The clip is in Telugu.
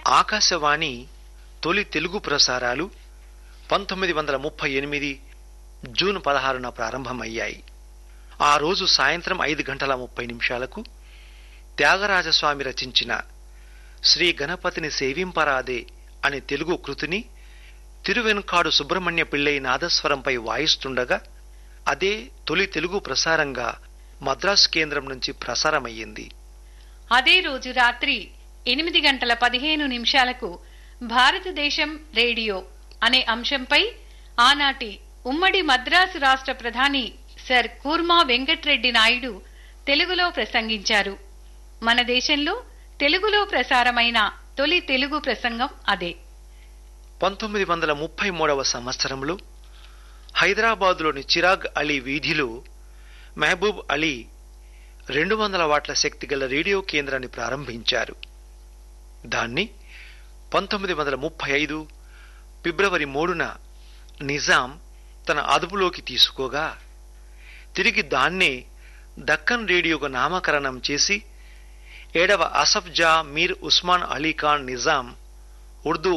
ఆకాశవాణి తొలి తెలుగు ప్రసారాలు పంతొమ్మిది వందల ముప్పై ఎనిమిది జూన్ పదహారున ప్రారంభమయ్యాయి ఆ రోజు సాయంత్రం ఐదు గంటల ముప్పై నిమిషాలకు త్యాగరాజస్వామి రచించిన శ్రీ గణపతిని సేవింపరాదే అనే తెలుగు కృతిని తిరువెనుకాడు సుబ్రహ్మణ్య పిళ్ళై నాదస్వరంపై వాయిస్తుండగా అదే తొలి తెలుగు ప్రసారంగా మద్రాసు కేంద్రం నుంచి ప్రసారమయ్యింది అదే రోజు రాత్రి ఎనిమిది గంటల పదిహేను నిమిషాలకు భారతదేశం రేడియో అనే అంశంపై ఆనాటి ఉమ్మడి మద్రాసు రాష్ట్ర ప్రధాని సర్ కూర్మా వెంకట్రెడ్డి నాయుడు తెలుగులో ప్రసంగించారు మన దేశంలో తెలుగులో ప్రసారమైన తొలి తెలుగు ప్రసంగం అదే పంతొమ్మిది వందల ముప్పై మూడవ సంవత్సరంలో హైదరాబాదులోని చిరాగ్ అలీ వీధిలో మహబూబ్ అలీ రెండు వందల వాట్ల శక్తి గల రేడియో కేంద్రాన్ని ప్రారంభించారు దాన్ని పంతొమ్మిది వందల ముప్పై ఐదు ఫిబ్రవరి మూడున నిజాం తన అదుపులోకి తీసుకోగా తిరిగి దాన్నే దక్కన్ రేడియోగా నామకరణం చేసి ఏడవ అసఫ్ జా మీర్ ఉస్మాన్ అలీ ఖాన్ నిజాం ఉర్దూ